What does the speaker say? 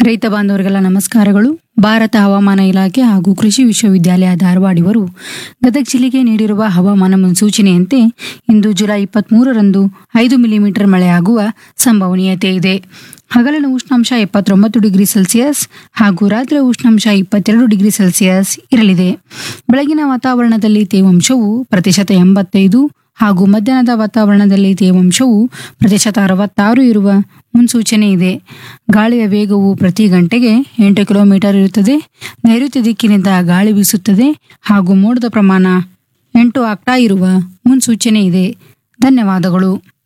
ರೈತ ಬಾಂಧವರಿಗೆಲ್ಲ ನಮಸ್ಕಾರಗಳು ಭಾರತ ಹವಾಮಾನ ಇಲಾಖೆ ಹಾಗೂ ಕೃಷಿ ವಿಶ್ವವಿದ್ಯಾಲಯ ಧಾರವಾಡ ಇವರು ಗದಗ ಜಿಲ್ಲೆಗೆ ನೀಡಿರುವ ಹವಾಮಾನ ಮುನ್ಸೂಚನೆಯಂತೆ ಇಂದು ಜುಲೈ ಇಪ್ಪತ್ಮೂರರಂದು ಐದು ಮಿಲಿಮೀಟರ್ ಮಳೆಯಾಗುವ ಸಂಭವನೀಯತೆ ಇದೆ ಹಗಲಿನ ಉಷ್ಣಾಂಶ ಎಪ್ಪತ್ತೊಂಬತ್ತು ಡಿಗ್ರಿ ಸೆಲ್ಸಿಯಸ್ ಹಾಗೂ ರಾತ್ರಿ ಉಷ್ಣಾಂಶ ಇಪ್ಪತ್ತೆರಡು ಡಿಗ್ರಿ ಸೆಲ್ಸಿಯಸ್ ಇರಲಿದೆ ಬೆಳಗಿನ ವಾತಾವರಣದಲ್ಲಿ ತೇವಾಂಶವು ಪ್ರತಿಶತ ಎಂಬತ್ತೈದು ಹಾಗೂ ಮಧ್ಯಾಹ್ನದ ವಾತಾವರಣದಲ್ಲಿ ತೇವಾಂಶವು ಪ್ರತಿಶತ ಅರವತ್ತಾರು ಇರುವ ಮುನ್ಸೂಚನೆ ಇದೆ ಗಾಳಿಯ ವೇಗವು ಪ್ರತಿ ಗಂಟೆಗೆ ಎಂಟು ಕಿಲೋಮೀಟರ್ ಇರುತ್ತದೆ ನೈಋತ್ಯ ದಿಕ್ಕಿನಿಂದ ಗಾಳಿ ಬೀಸುತ್ತದೆ ಹಾಗೂ ಮೋಡದ ಪ್ರಮಾಣ ಎಂಟು ಆಗ್ತಾ ಇರುವ ಮುನ್ಸೂಚನೆ ಇದೆ ಧನ್ಯವಾದಗಳು